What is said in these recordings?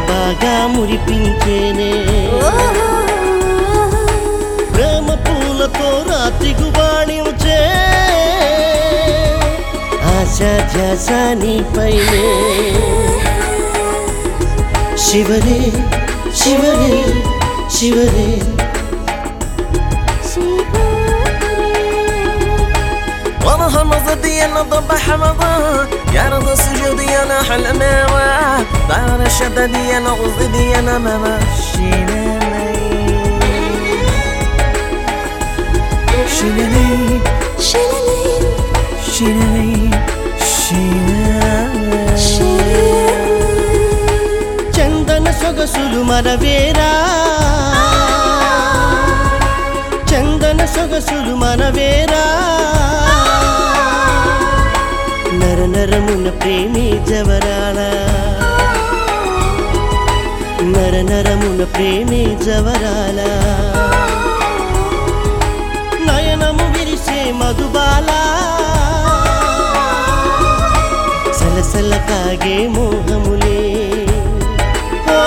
బాగా మురిపించేనే ప్రేమ పూలతో రాత్రి గుబాణించే ఆశా ధ్యాస నీపైనే శివరే శివరే శివరే وانا همزتي انا ضب حمضة يا رضا سجودي انا حلماوة دار الشددي انا غزدي انا ما مشينا شيلاني شيلاني شيلاني చందన సొగసులు మనవేరా చందన సొగసులు మనవేరా నర నరమున ప్రేమి జవరాల నర నరమున ప్రేమి జవరాల నయనము విరిసే మధుబాల సలసల కాగే మోహములే ఓ,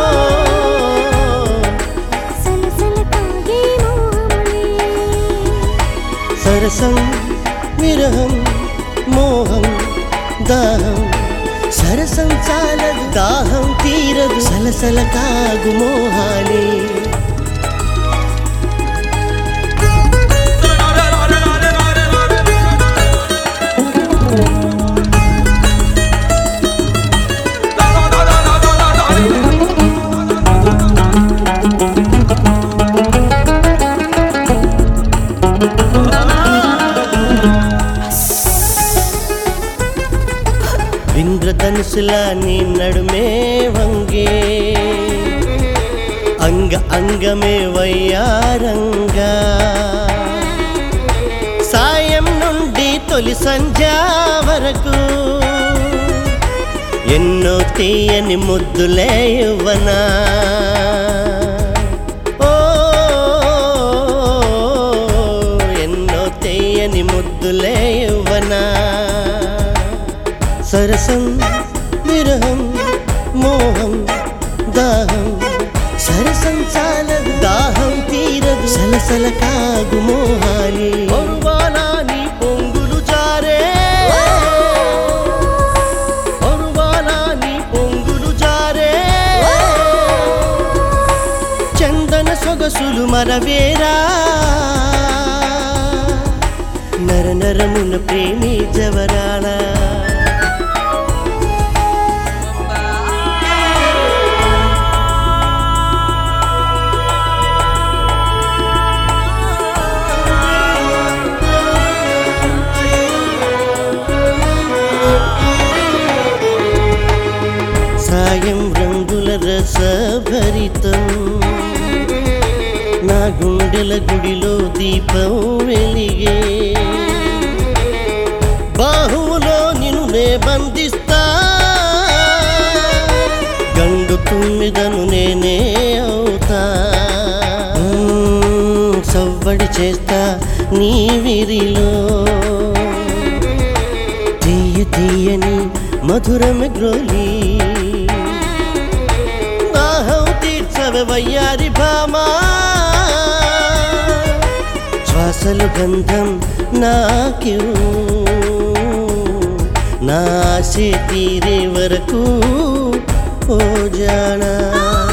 సరసం విరహం మోహం దాహం సరసం చాలదు దాహం తీరదు సలసల కాగు మోహాలే ఇంద్రధనుసులా నీ నడుమే వంగే అంగ అంగమే వయ్యారంగా సాయం నుండి తొలి సంధ్య వరకు ఎన్నో తీయని ముద్దులే ఇవ్వనా ఓ ఎన్నో తీయని ముద్దులే ఇవ్వనా సరసం విరహం మోహం దాహం సరసం చాలదు దాహం తీరదు సలసల కాగు మోహాలి ఒరువాలాని పొంగులు జారే ఒరువాలాని పొంగులు జారే చందన సొగసులు మరవేరా నర నరమున ప్రేమి జవరాళ సాయం రంగుల రసభరితం నా గుండెల గుడిలో దీపం వెలిగే బాహువులో నిన్ను నే బంధిస్తా గండు తుమ్మిదను నేనే అవుతా మ్మ్, సవ్వడి చేస్తా నీ విరిలో తీయ తీయని మధురమ గ్రోలి దాహం తీర్చవ వయ్యారి భామా శ్వాసలు గంధం నాక్యూ నా ఆశ తీరే వరకు ఓ జానా